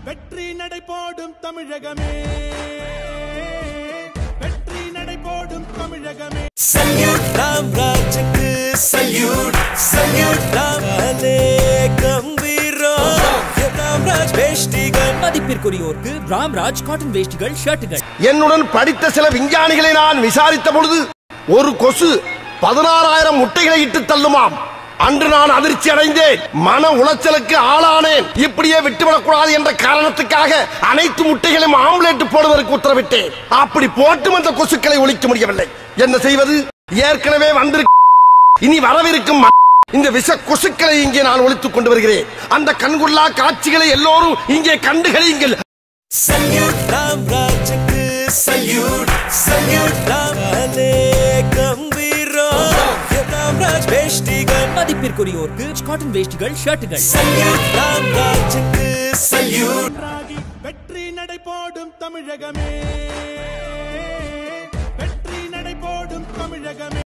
வெற்றி நடை போடும் தமிழகமே வெற்றி நடை போடும் தமிழகமே சல்யூட் ராம்ராஜுக்கு சல்யூட் சல்யூட் ராமலே கம்பீரம் ராம்ராஜ் வேஷ்டிகள் மதிப்பிற்குரியோருக்கு ராம்ராஜ் காட்டன் வேஷ்டிகள் ஷர்ட்டுகள் என்னுடன் படித்த சில விஞ்ஞானிகளை நான் விசாரித்த பொழுது ஒரு கொசு பதினாறாயிரம் முட்டைகளை இட்டு தள்ளுமாம் அன்று நான் அதிர்ச்சி அடைந்தேன் மன உளைச்சலுக்கு ஆளானேன் இப்படியே விட்டுவிடக்கூடாது என்ற காரணத்துக்காக அனைத்து முட்டைகளையும் ஆம்லேட் போடுவதற்கு உத்தரவிட்டேன் அப்படி போட்டும் அந்த கொசுக்களை ஒழிக்க முடியவில்லை என்ன செய்வது ஏற்கனவே வந்திருக்க இனி வரவிருக்கும் ம- இந்த விஷ கொசுக்களை இங்கே நான் ஒழித்துக் கொண்டு வருகிறேன் அந்த கண்கொள்ளா காட்சிகளை எல்லோரும் இங்கே கண்டு கழியுங்கள் சல்யூட் ராம்ராஜுக்கு சல்யூட் சல்யூட் ராமலே கம்பீரம் ராம்ராஜ் வேஷ்டிகள் மதிப்பிற்குரியோருக்கு காட்டன் வேஷ்டிகள் ஷர்ட்டுகள் சல்யூட் ராம்ராஜுக்கு சல்யூட் ராகி வெற்றி நடை போடும் தமிழகமே